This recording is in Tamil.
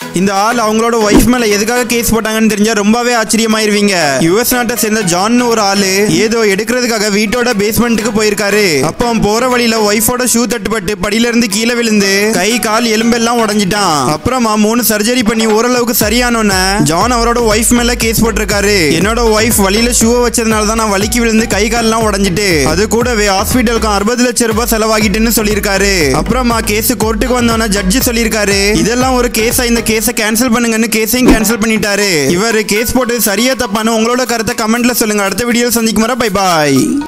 இந்த ஆள் அவங்களோட ஒய்ஃப் மேல எதுக்காக கேஸ் போட்டாங்கன்னு தெரிஞ்சா ரொம்பவே ஆச்சரியமாயிருவீங்க யுஎஸ் நாட்டை சேர்ந்த ஜான் ஒரு ஆளு ஏதோ எடுக்கிறதுக்காக வீட்டோட பேஸ்மெண்ட்டுக்கு போயிருக்காரு அப்போ அவன் போற வழியில ஒய்ஃபோட ஷூ தட்டுப்பட்டு படியில இருந்து கீழே விழுந்து கை கால் எலும்பெல்லாம் உடைஞ்சிட்டான் அப்புறமா மூணு சர்ஜரி பண்ணி ஓரளவுக்கு சரியானோன்னு ஜான் அவரோட ஒய்ஃப் மேல கேஸ் போட்டிருக்காரு என்னோட ஒய்ஃப் வழியில ஷூவை வச்சதுனால தான் நான் வலிக்கு விழுந்து கை கால்லாம் உடைஞ்சிட்டு அது கூடவே ஹாஸ்பிட்டலுக்கு அறுபது லட்சம் ரூபாய் செலவாகிட்டுன்னு சொல்லியிருக்காரு அப்புறமா கேஸ் கோர்ட்டுக்கு வந்தோன்னா ஜட்ஜி சொல்லியிருக்காரு இதெல்லாம் ஒரு கேஸா இந்த கேஸை கேன்சல் பண்ணுங்கன்னு கேஸையும் கேன்சல் பண்ணிட்டாரு இவர் கேஸ் போட்டு சரியா தப்பான்னு உங்களோட கருத்தை கமெண்ட்ல சொல்லுங்க அடுத்த வீடியோ சந்திக்கும் வர பை பாய்